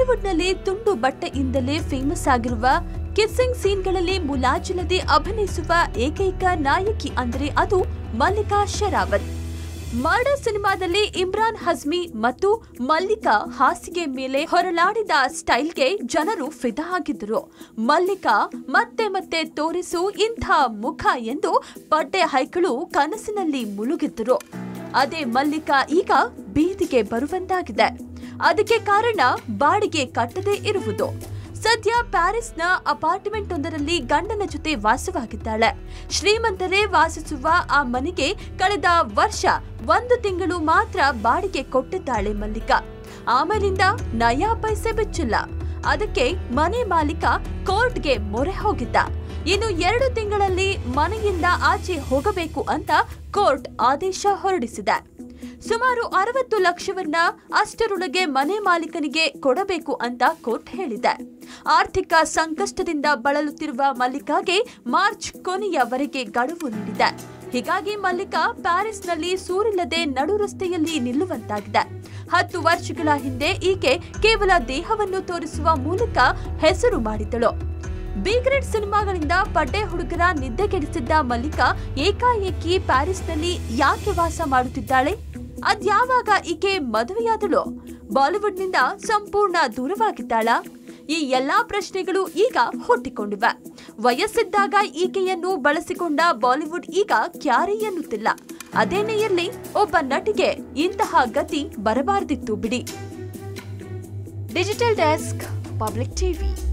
ಬಾಲಿವುಡ್ನಲ್ಲಿ ತುಂಡು ಬಟ್ಟೆಯಿಂದಲೇ ಫೇಮಸ್ ಆಗಿರುವ ಕಿಸ್ಸಿಂಗ್ ಸೀನ್ಗಳಲ್ಲಿ ಮುಲಾಜಿಲ್ಲದೆ ಅಭಿನಯಿಸುವ ಏಕೈಕ ನಾಯಕಿ ಅಂದರೆ ಅದು ಮಲ್ಲಿಕಾ ಶರಾವತ್ ಮರ್ಡರ್ ಸಿನಿಮಾದಲ್ಲಿ ಇಮ್ರಾನ್ ಹಜ್ಮಿ ಮತ್ತು ಮಲ್ಲಿಕಾ ಹಾಸಿಗೆ ಮೇಲೆ ಹೊರಲಾಡಿದ ಸ್ಟೈಲ್ಗೆ ಜನರು ಫಿದಾ ಆಗಿದ್ದರು ಮಲ್ಲಿಕಾ ಮತ್ತೆ ಮತ್ತೆ ತೋರಿಸು ಇಂಥ ಮುಖ ಎಂದು ಪಡ್ಡೆ ಹೈಕಳು ಕನಸಿನಲ್ಲಿ ಮುಳುಗಿದ್ದರು ಅದೇ ಮಲ್ಲಿಕಾ ಈಗ ಬೀದಿಗೆ ಬರುವಂತಾಗಿದೆ ಅದಕ್ಕೆ ಕಾರಣ ಬಾಡಿಗೆ ಕಟ್ಟದೇ ಇರುವುದು ಸದ್ಯ ಪ್ಯಾರಿಸ್ನ ಅಪಾರ್ಟ್ಮೆಂಟ್ ಒಂದರಲ್ಲಿ ಗಂಡನ ಜೊತೆ ವಾಸವಾಗಿದ್ದಾಳೆ ಶ್ರೀಮಂತರೇ ವಾಸಿಸುವ ಆ ಮನೆಗೆ ಕಳೆದ ವರ್ಷ ಒಂದು ತಿಂಗಳು ಮಾತ್ರ ಬಾಡಿಗೆ ಕೊಟ್ಟಿದ್ದಾಳೆ ಮಲ್ಲಿಕಾ ಆಮೇಲಿಂದ ನಯಾ ಪೈಸೆ ಬೆಚ್ಚಿಲ್ಲ ಅದಕ್ಕೆ ಮನೆ ಮಾಲೀಕ ಕೋರ್ಟ್ಗೆ ಮೊರೆ ಹೋಗಿದ್ದ ಇನ್ನು ಎರಡು ತಿಂಗಳಲ್ಲಿ ಮನೆಯಿಂದ ಆಚೆ ಹೋಗಬೇಕು ಅಂತ ಕೋರ್ಟ್ ಆದೇಶ ಹೊರಡಿಸಿದೆ ಸುಮಾರು ಅರವತ್ತು ಲಕ್ಷವನ್ನ ಅಷ್ಟರೊಳಗೆ ಮನೆ ಮಾಲೀಕನಿಗೆ ಕೊಡಬೇಕು ಅಂತ ಕೋರ್ಟ್ ಹೇಳಿದೆ ಆರ್ಥಿಕ ಸಂಕಷ್ಟದಿಂದ ಬಳಲುತ್ತಿರುವ ಮಲ್ಲಿಕಾಗೆ ಮಾರ್ಚ್ ಕೊನೆಯವರೆಗೆ ಗಡುವು ನೀಡಿದೆ ಹೀಗಾಗಿ ಮಲ್ಲಿಕಾ ಪ್ಯಾರಿಸ್ನಲ್ಲಿ ಸೂರಿಲ್ಲದೆ ನಡು ರಸ್ತೆಯಲ್ಲಿ ನಿಲ್ಲುವಂತಾಗಿದೆ ಹತ್ತು ವರ್ಷಗಳ ಹಿಂದೆ ಈಕೆ ಕೇವಲ ದೇಹವನ್ನು ತೋರಿಸುವ ಮೂಲಕ ಹೆಸರು ಮಾಡಿದಳು ಬಿ ಗ್ರೇಡ್ ಸಿನಿಮಾಗಳಿಂದ ಪಡ್ಡೆ ಹುಡುಗರ ನಿದ್ದೆಗೆಡಿಸಿದ್ದ ಮಲ್ಲಿಕಾ ಏಕಾಏಕಿ ಪ್ಯಾರಿಸ್ನಲ್ಲಿ ಯಾಕೆ ವಾಸ ಮಾಡುತ್ತಿದ್ದಾಳೆ ಅದ್ಯಾವಾಗ ಈಕೆ ಮದುವೆಯಾದಳು ಬಾಲಿವುಡ್ನಿಂದ ಸಂಪೂರ್ಣ ದೂರವಾಗಿದ್ದಾಳ ಈ ಎಲ್ಲಾ ಪ್ರಶ್ನೆಗಳು ಈಗ ಹುಟ್ಟಿಕೊಂಡಿವೆ ವಯಸ್ಸಿದ್ದಾಗ ಈಕೆಯನ್ನು ಬಳಸಿಕೊಂಡ ಬಾಲಿವುಡ್ ಈಗ ಕ್ಯಾರೆ ಎನ್ನುತ್ತಿಲ್ಲ ಅದೇನೇ ಇರ್ಲಿ ಒಬ್ಬ ನಟಿಗೆ ಇಂತಹ ಗತಿ ಬರಬಾರ್ದಿತ್ತು ಬಿಡಿ ಡಿಜಿಟಲ್ ಡೆಸ್ಕ್ ಪಬ್ಲಿಕ್ ಟಿವಿ